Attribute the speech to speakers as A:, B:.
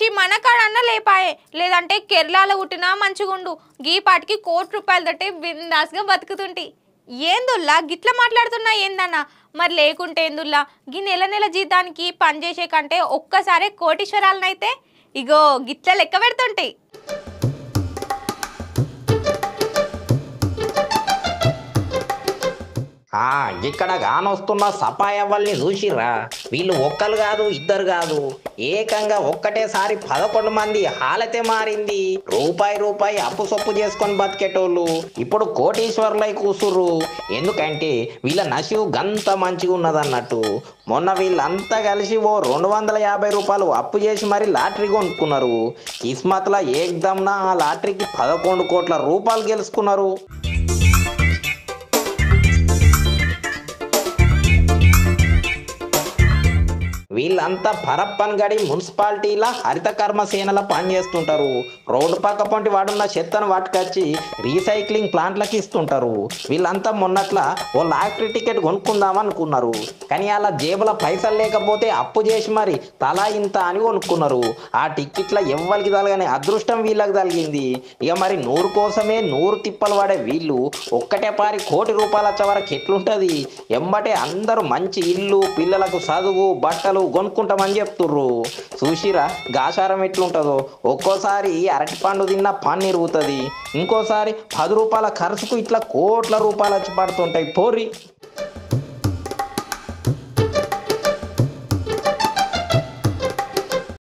A: తెచ్చి మన కాడన్న లేపాయే లేదంటే కేరళలో పుట్టినా మంచిగుండు గీ పాటికి కోటి రూపాయలు తోటి బిందాస్గా బతుకుతుంటి ఏందుల్లా గిట్ల మాట్లాడుతున్నా ఏందన్నా మరి లేకుంటే ఏందుల్లా గీ నెల నెల జీతానికి పని చేసే కంటే ఒక్కసారే కోటీశ్వరాలనైతే ఇగో గిట్ల లెక్క పెడుతుంటాయి
B: ఆ ఇక్కడ కానొస్తున్న సపాయవ్వల్ని చూసిర్రా వీళ్ళు ఒక్కరు కాదు ఇద్దరు కాదు ఏకంగా ఒక్కటేసారి పదకొండు మంది హాలతే మారింది రూపాయి రూపాయి అప్పు సొప్పు చేసుకొని బతికేటోళ్ళు ఇప్పుడు కోటీశ్వర్లై కూసుర్రు ఎందుకంటే వీళ్ళ నసివు గంత మంచిగా ఉన్నదన్నట్టు మొన్న వీళ్ళంతా కలిసి ఓ రెండు వందల యాభై రూపాయలు అప్పు చేసి మరి లాటరీ కొనుక్కున్నారు కిస్మత్లా ఏకదమ్నా ఆ లాటరీకి పదకొండు కోట్ల రూపాయలు గెలుచుకున్నారు వీళ్ళంతా పరప్పన్ గడి మున్సిపాలిటీల హరిత కర్మసేనల పనిచేస్తుంటారు రోడ్డు పక్క పొంటి వాడున్న చెత్తను వాటికొచ్చి రీసైక్లింగ్ ప్లాంట్లకి ఇస్తుంటారు వీళ్ళంతా మొన్నట్ల ఓ లాటరీ టికెట్ కొనుక్కుందాం అనుకున్నారు కానీ అలా జేబుల పైసలు లేకపోతే అప్పు చేసి మరి తలా ఇంత అని కొనుక్కున్నారు ఆ టికెట్ల ఎవ్వరికి తలగని అదృష్టం వీళ్ళకి తగిలింది ఇక మరి నూరు కోసమే నూరు తిప్పలు పడే వీళ్ళు ఒక్కటే పారి కోటి రూపాయలు వచ్చే వరకు ఎట్లుంటది ఎంబటే అందరూ మంచి ఇల్లు పిల్లలకు చదువు బట్టలు కొనుక్కుంటామని చెప్తుర్రు చూసిరా గాసారం ఎట్లుంటుందో ఒక్కోసారి అరటి పండు తిన్న పన్ను ఇరుగుతుంది ఇంకోసారి పది రూపాయల ఖర్చుకు ఇట్లా కోట్ల రూపాయలు వచ్చి పడుతుంటాయి పోరి